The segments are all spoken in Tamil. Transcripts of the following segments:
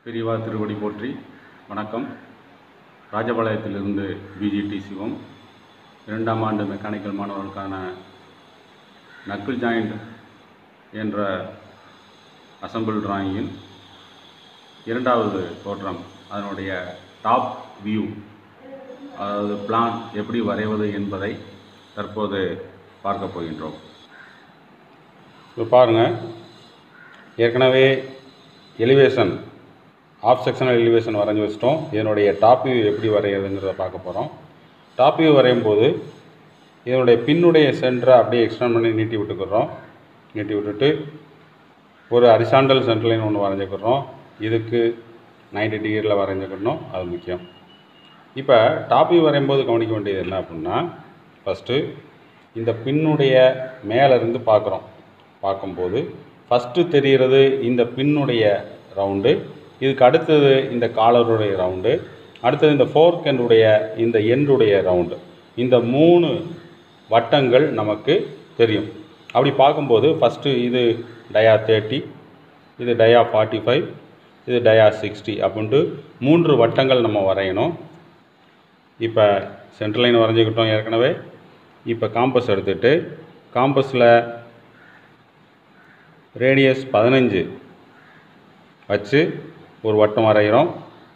பெரியவா திருவடி போற்றி வணக்கம் ராஜபாளையத்திலிருந்து பிஜிடி சிவம் இரண்டாம் ஆண்டு மெக்கானிக்கல் மாணவர்களுக்கான நக்கிள் ஜாயிண்ட் என்ற அசம்பிள் டிராயிங்கின் இரண்டாவது தோற்றம் அதனுடைய டாப் வியூ அதாவது பிளான் எப்படி வரைவது என்பதை தற்போது பார்க்க போகின்றோம் இப்போ பாருங்கள் ஏற்கனவே எலிவேஷன் ஆஃப் செக்ஷனல் எலிவேஷன் வரைஞ்சி வச்சிட்டோம் இதனுடைய டாப் வியூ எப்படி வரைகிறதுங்கிறத பார்க்க போகிறோம் டாப் வியூ வரையும் போது இதனுடைய பின்னுடைய சென்டரை அப்படியே எக்ஸ்டெண்ட் பண்ணி நீட்டி விட்டுக்கிறோம் நீட்டி விட்டுட்டு ஒரு அரிசாண்டல் சென்டர் லைன் ஒன்று வரைஞ்சிக்கிறோம் இதுக்கு 90 டிகிரியில் வரைஞ்சிக்கணும் அது முக்கியம் இப்போ டாப் வியூ வரையும்போது கவனிக்க வேண்டியது என்ன அப்படின்னா ஃபஸ்ட்டு இந்த பின்னுடைய மேலேருந்து பார்க்குறோம் பார்க்கும்போது ஃபஸ்ட்டு தெரிகிறது இந்த பின்னுடைய ரவுண்டு இதுக்கு அடுத்தது இந்த காலருடைய ரவுண்டு அடுத்தது இந்த ஃபோர்க் எண்டுடைய இந்த எண்டுடைய ரவுண்டு இந்த மூணு வட்டங்கள் நமக்கு தெரியும் அப்படி பார்க்கும்போது ஃபஸ்ட்டு இது டயா தேர்ட்டி இது டயா ஃபார்ட்டி ஃபைவ் இது டயா சிக்ஸ்டி அப்படின்ட்டு மூன்று வட்டங்கள் நம்ம வரையணும் இப்போ சென்ட்ரல் லைன் வரைஞ்சிக்கிட்டோம் ஏற்கனவே இப்போ காம்பஸ் எடுத்துட்டு காம்பஸில் ரேடியஸ் பதினஞ்சு வச்சு ஒரு வட்டம் வரைகிறோம்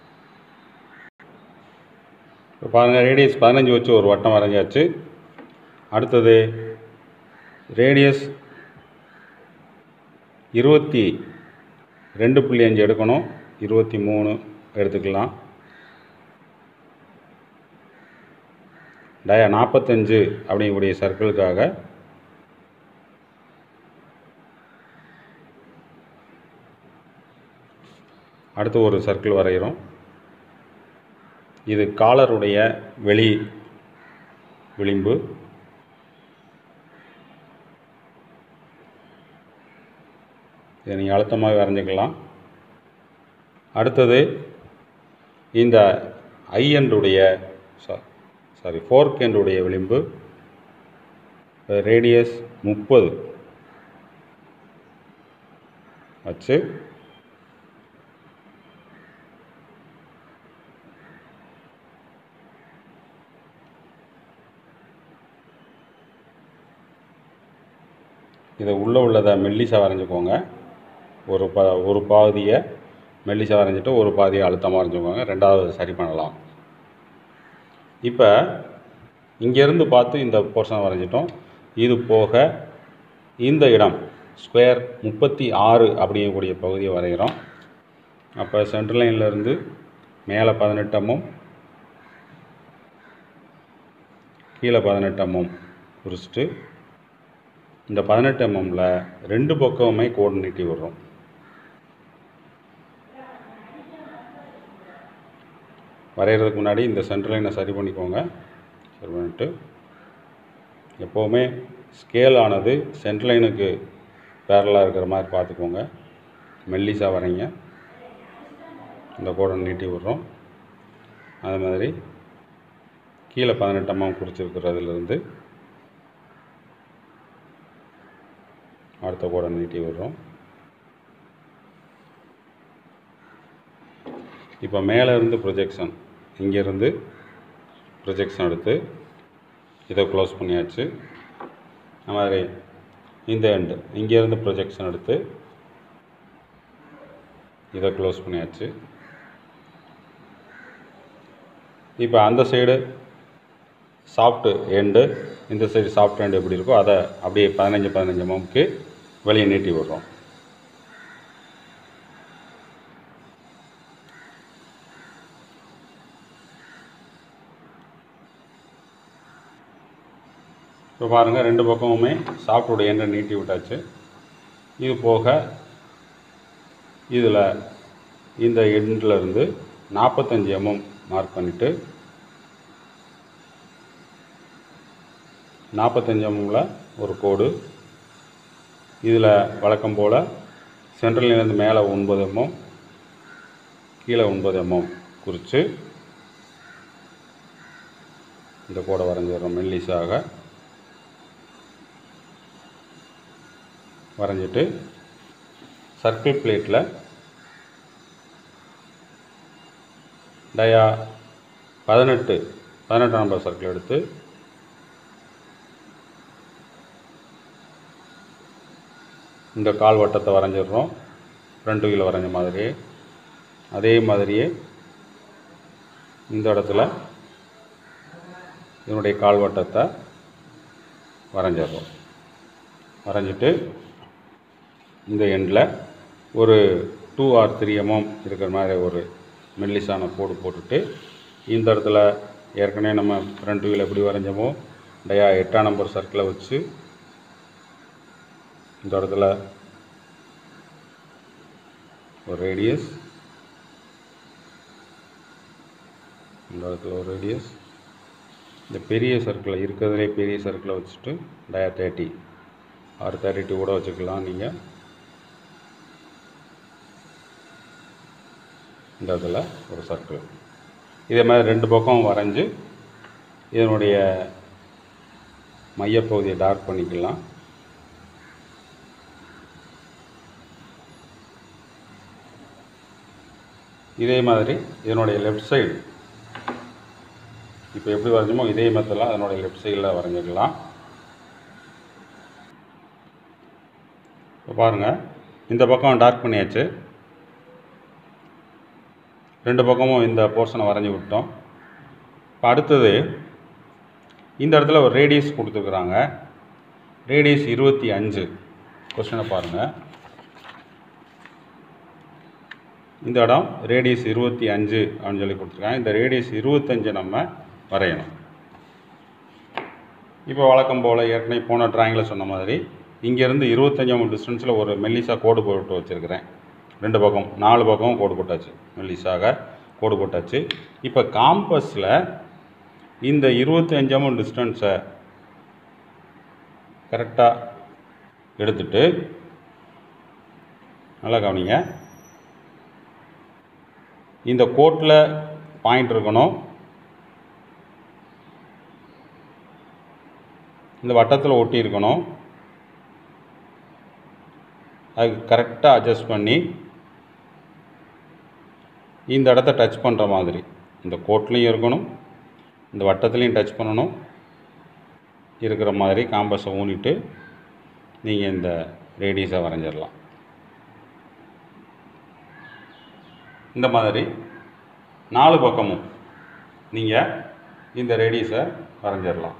இப்போ பாருங்கள் ரேடியஸ் பதினஞ்சு வச்சு ஒரு வட்டம் வரைஞ்சாச்சு அடுத்தது ரேடியஸ் இருபத்தி ரெண்டு புள்ளி அஞ்சு எடுக்கணும் இருபத்தி மூணு எடுத்துக்கலாம் டயா நாற்பத்தஞ்சு அப்படிங்கக்கூடிய சர்க்கிளுக்காக அடுத்து ஒரு சர்க்கிள் வரைகிறோம் இது காலருடைய வெளி விளிம்பு இதை நீங்கள் அழுத்தமாக வரைஞ்சிக்கலாம் அடுத்தது இந்த ஐ எண்டுடைய சாரி ஃபோர்க் எண்டுடைய விளிம்பு ரேடியஸ் முப்பது வச்சு இதை உள்ளே உள்ளதை மெல்லிசாக வரைஞ்சிக்கோங்க ஒரு ப ஒரு பாதியை மெல்லிசாக வரைஞ்சிட்டு ஒரு பாதியை அழுத்தமாக வரைஞ்சிக்கோங்க ரெண்டாவது சரி பண்ணலாம் இப்போ இங்கேருந்து பார்த்து இந்த போர்ஷன் வரைஞ்சிட்டோம் இது போக இந்த இடம் ஸ்கொயர் முப்பத்தி ஆறு அப்படிங்கக்கூடிய பகுதியை வரைகிறோம் அப்போ சென்ட்ரல் லைன்லேருந்து மேலே பதினெட்டமும் கீழே பதினெட்டமும் குறிச்சிட்டு இந்த பதினெட்டு எம்எம்மில் ரெண்டு பக்கமுமே கோடு நீட்டி விடுறோம் வரைகிறதுக்கு முன்னாடி இந்த சென்டர் லைனை சரி பண்ணிக்கோங்க சரி பண்ணிட்டு எப்போவுமே ஸ்கேல் ஆனது சென்டர் லைனுக்கு பேரலாக இருக்கிற மாதிரி பார்த்துக்கோங்க மெல்லிசாக வரைங்க இந்த கோடை நீட்டி விடுறோம் அது மாதிரி கீழே பதினெட்டு எம்எம் குறிச்சிருக்கிறதுலேருந்து அடுத்த கோடை நீட்டி விடுறோம் இப்போ மேலே இருந்து ப்ரொஜெக்ஷன் இங்கேருந்து ப்ரொஜெக்ஷன் எடுத்து இதை க்ளோஸ் பண்ணியாச்சு அது மாதிரி இந்த எண்டு இங்கேருந்து ப்ரொஜெக்ஷன் எடுத்து இதை க்ளோஸ் பண்ணியாச்சு இப்போ அந்த சைடு சாஃப்ட்டு எண்டு இந்த சைடு சாஃப்ட் எண்டு எப்படி இருக்கோ அதை அப்படியே பதினஞ்சு பதினஞ்சு எம்எம்க்கு வெளியே நீட்டி விடுறோம் இப்போ பாருங்கள் ரெண்டு பக்கமுமே சாஃப்டோட எண்டை நீட்டி விட்டாச்சு இது போக இதில் இந்த எண்டில் இருந்து நாற்பத்தஞ்சு எம்எம் மார்க் பண்ணிவிட்டு நாற்பத்தஞ்சு எம்எம்மில் ஒரு கோடு இதில் வழக்கம் போல் சென்ட்ரல்லேருந்து மேலே ஒன்பது எம்எம் கீழே ஒன்பது எம்எம் குறித்து இந்த கோடை வரைஞ்சிடுறோம் மெல்லிஸாக வரைஞ்சிட்டு சர்க்கிள் பிளேட்டில் டயா பதினெட்டு பதினெட்டாம் நம்பர் சர்க்கிள் எடுத்து இந்த கால் வட்டத்தை வரைஞ்சிடுறோம் ஃப்ரண்ட் வீல் வரைஞ்ச மாதிரியே அதே மாதிரியே இந்த இடத்துல இதனுடைய கால் வட்டத்தை வரைஞ்சிடுறோம் வரைஞ்சிட்டு இந்த எண்டில் ஒரு டூ ஆர் த்ரீ எம்எம் இருக்கிற மாதிரி ஒரு மெல்லிசான கோடு போட்டுட்டு இந்த இடத்துல ஏற்கனவே நம்ம ஃப்ரண்ட் வீல் எப்படி வரைஞ்சோமோ டயா எட்டாம் நம்பர் சர்க்கிளை வச்சு இந்த இடத்துல ஒரு ரேடியஸ் இந்த இடத்துல ஒரு ரேடியஸ் இந்த பெரிய சர்க்கிளை இருக்கிறதுலே பெரிய சர்க்கிளை வச்சுட்டு dia thirty R thirty two கூட வச்சுக்கலாம் நீங்கள் இந்த இடத்துல ஒரு சர்க்கிள் இதே மாதிரி ரெண்டு பக்கம் வரைஞ்சி இதனுடைய மையப்பகுதியை டார்க் பண்ணிக்கலாம் இதே மாதிரி இதனுடைய லெஃப்ட் சைடு இப்போ எப்படி வரைஞ்சோமோ இதே மெத்தடில் அதனுடைய லெஃப்ட் சைடில் வரைஞ்சிக்கலாம் இப்போ பாருங்கள் இந்த பக்கம் டார்க் பண்ணியாச்சு ரெண்டு பக்கமும் இந்த போர்ஷனை வரைஞ்சி விட்டோம் இப்போ அடுத்தது இந்த இடத்துல ஒரு ரேடியஸ் கொடுத்துருக்குறாங்க ரேடியஸ் இருபத்தி அஞ்சு கொஸ்டினை பாருங்கள் இந்த இடம் ரேடியஸ் இருபத்தி அஞ்சு அப்படின்னு சொல்லி கொடுத்துருக்காங்க இந்த ரேடியஸ் இருபத்தஞ்சை நம்ம வரையணும் இப்போ வழக்கம் போல் ஏற்கனவே போன ட்ராயிங்கில் சொன்ன மாதிரி இங்கேருந்து இருபத்தஞ்சாம் டிஸ்டன்ஸில் ஒரு மெல்லிசா கோடு போட்டு வச்சுருக்கிறேன் ரெண்டு பக்கம் நாலு பக்கம் கோடு போட்டாச்சு மெல்லிசாக கோடு போட்டாச்சு இப்போ காம்பஸில் இந்த இருபத்தஞ்சாம் டிஸ்டன்ஸை கரெக்டாக எடுத்துட்டு நல்லா கவனிங்க இந்த கோட்டில் பாயிண்ட் இருக்கணும் இந்த வட்டத்தில் ஒட்டி இருக்கணும் அதுக்கு கரெக்டாக அட்ஜஸ்ட் பண்ணி இந்த இடத்த டச் பண்ணுற மாதிரி இந்த கோட்லேயும் இருக்கணும் இந்த வட்டத்துலேயும் டச் பண்ணணும் இருக்கிற மாதிரி காம்பஸை ஊனிட்டு நீங்கள் இந்த ரேடியஸை வரைஞ்சிடலாம் இந்த மாதிரி நாலு பக்கமும் நீங்கள் இந்த ரேடியஸை வரைஞ்சிடலாம்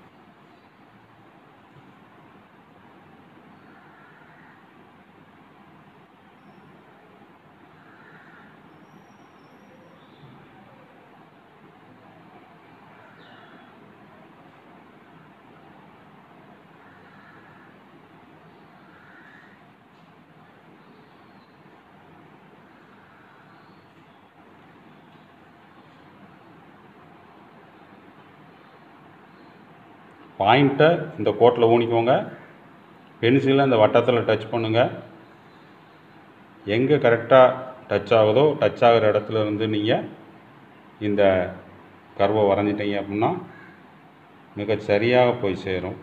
பாயிண்ட்டை இந்த கோட்டில் ஊனிக்கோங்க பென்சிலை இந்த வட்டத்தில் டச் பண்ணுங்கள் எங்கே கரெக்டாக டச் ஆகுதோ டச் ஆகிற இடத்துல இருந்து நீங்கள் இந்த கர்வை வரைஞ்சிட்டீங்க அப்படின்னா மிக சரியாக போய் சேரும்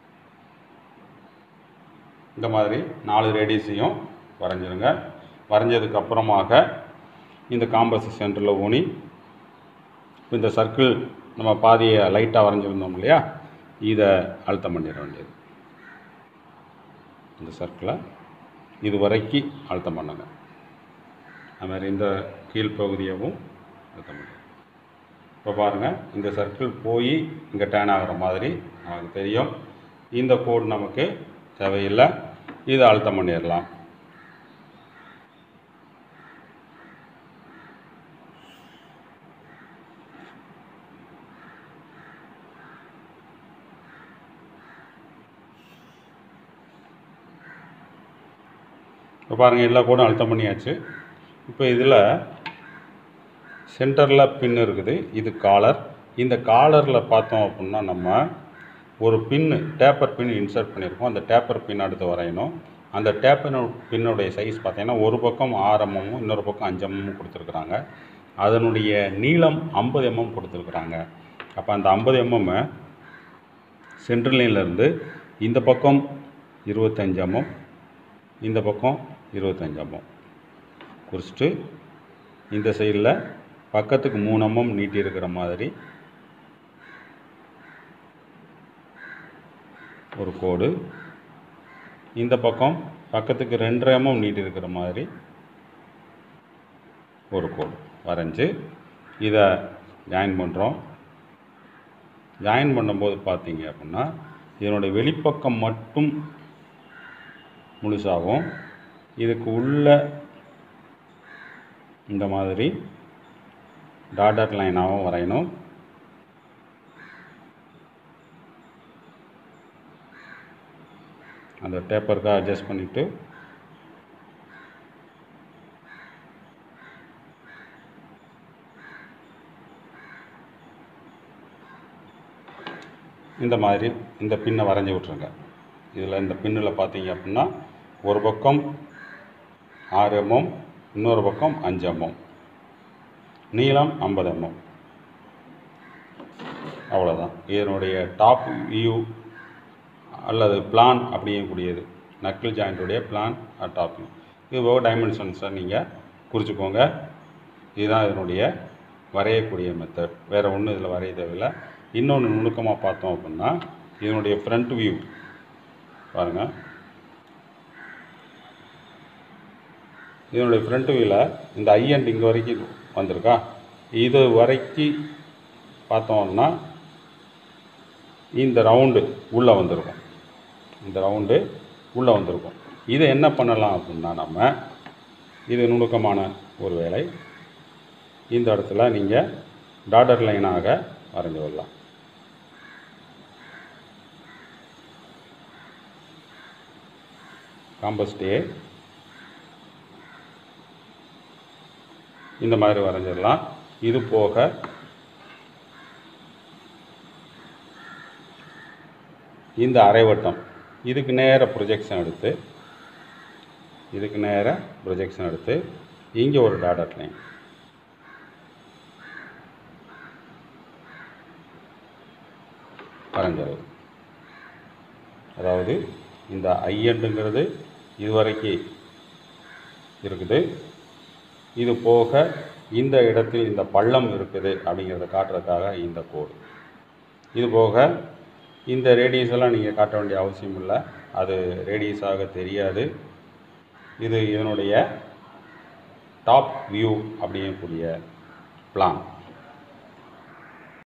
இந்த மாதிரி நாலு ரேடியஸையும் வரைஞ்சிருங்க வரைஞ்சதுக்கு அப்புறமாக இந்த காம்பஸ் சென்டரில் ஊனி இந்த சர்க்கிள் நம்ம பாதியை லைட்டாக வரைஞ்சிருந்தோம் இல்லையா இதை அழுத்தம் பண்ணிட வேண்டியது இந்த சர்க்கிளை இது வரைக்கும் அழுத்தம் பண்ணுங்க அது மாதிரி இந்த கீழ்ப்பகுதியவும் அழுத்தம் பண்ணுங்க இப்போ பாருங்கள் இந்த சர்க்கிள் போய் இங்கே டேன் ஆகிற மாதிரி நமக்கு தெரியும் இந்த கோடு நமக்கு தேவையில்லை இதை அழுத்தம் பண்ணிடலாம் இப்போ பாருங்கள் எல்லா கோடும் அழுத்தம் பண்ணியாச்சு இப்போ இதில் சென்டரில் பின் இருக்குது இது காலர் இந்த காலரில் பார்த்தோம் அப்படின்னா நம்ம ஒரு பின்னு டேப்பர் பின் இன்சர்ட் பண்ணியிருக்கோம் அந்த டேப்பர் பின் அடுத்து வரையணும் அந்த டேப்பர் பின்னுடைய சைஸ் பார்த்தீங்கன்னா ஒரு பக்கம் ஆறு எம்எம்மும் இன்னொரு பக்கம் அஞ்சு எம்எம்மும் கொடுத்துருக்குறாங்க அதனுடைய நீளம் ஐம்பது எம்எம் கொடுத்துருக்குறாங்க அப்போ அந்த ஐம்பது எம்எம் சென்ட்ரல் லைன்லேருந்து இந்த பக்கம் இருபத்தஞ்சு எம்எம் இந்த பக்கம் இருபத்தஞ்சு எம்எம் குறிச்சிட்டு இந்த சைடில் பக்கத்துக்கு மூணு mm நீட்டி இருக்கிற மாதிரி ஒரு கோடு இந்த பக்கம் பக்கத்துக்கு ரெண்டரை mm நீட்டி இருக்கிற மாதிரி ஒரு கோடு வரைஞ்சி இதை ஜாயின் பண்ணுறோம் ஜாயின் பண்ணும்போது பார்த்தீங்க அப்படின்னா இதனுடைய வெளிப்பக்கம் மட்டும் முழுசாகும் இதுக்கு உள்ள இந்த மாதிரி டாடர் லைனாகவும் வரையணும் அந்த டேப்பருக்கு அட்ஜஸ்ட் பண்ணிவிட்டு இந்த மாதிரி இந்த பின்னை வரைஞ்சி விட்ருங்க இதில் இந்த பின்னில் பார்த்தீங்க அப்படின்னா ஒரு பக்கம் ஆறு எம்எம் இன்னொரு பக்கம் அஞ்சு எம்எம் நீளம் ஐம்பது எம்எம் அவ்வளோதான் இதனுடைய டாப் வியூ அல்லது பிளான் அப்படிங்கக்கூடியது நக்கிள் ஜாயிண்ட்டுடைய பிளான் டாப் வியூ இது போக டைமென்ஷன்ஸை நீங்கள் குறிச்சிக்கோங்க இதுதான் இதனுடைய வரையக்கூடிய மெத்தட் வேறு ஒன்றும் இதில் வரைய தேவையில்லை இன்னொன்று நுணுக்கமாக பார்த்தோம் அப்படின்னா இதனுடைய ஃப்ரண்ட் வியூ பாருங்கள் இதனுடைய ஃப்ரண்ட் வியூவில் இந்த ஐஎண்ட் இங்கே வரைக்கும் வந்திருக்கா இது வரைக்கும் பார்த்தோம்னா இந்த ரவுண்டு உள்ளே வந்திருக்கும் இந்த ரவுண்டு உள்ளே வந்திருக்கும் இதை என்ன பண்ணலாம் அப்படின்னா நம்ம இது நுணுக்கமான ஒரு வேலை இந்த இடத்துல நீங்கள் டாடர் லைனாக வரைஞ்சி விடலாம் காம்பஸ் டே இந்த மாதிரி வரைஞ்சிடலாம் இது போக இந்த அரைவட்டம் இதுக்கு நேர ப்ரொஜெக்ஷன் எடுத்து இதுக்கு நேர ப்ரொஜெக்ஷன் எடுத்து இங்கே ஒரு டாடர் லைன் வரைஞ்சது அதாவது இந்த ஐஎண்டுங்கிறது இதுவரைக்கும் இருக்குது இது போக இந்த இடத்தில் இந்த பள்ளம் இருக்குது அப்படிங்கிறத காட்டுறதுக்காக இந்த கோடு இது போக இந்த ரேடியஸ் எல்லாம் நீங்கள் காட்ட வேண்டிய அவசியம் இல்லை அது ரேடியஸாக தெரியாது இது இதனுடைய டாப் வியூ அப்படிங்கக்கூடிய பிளான்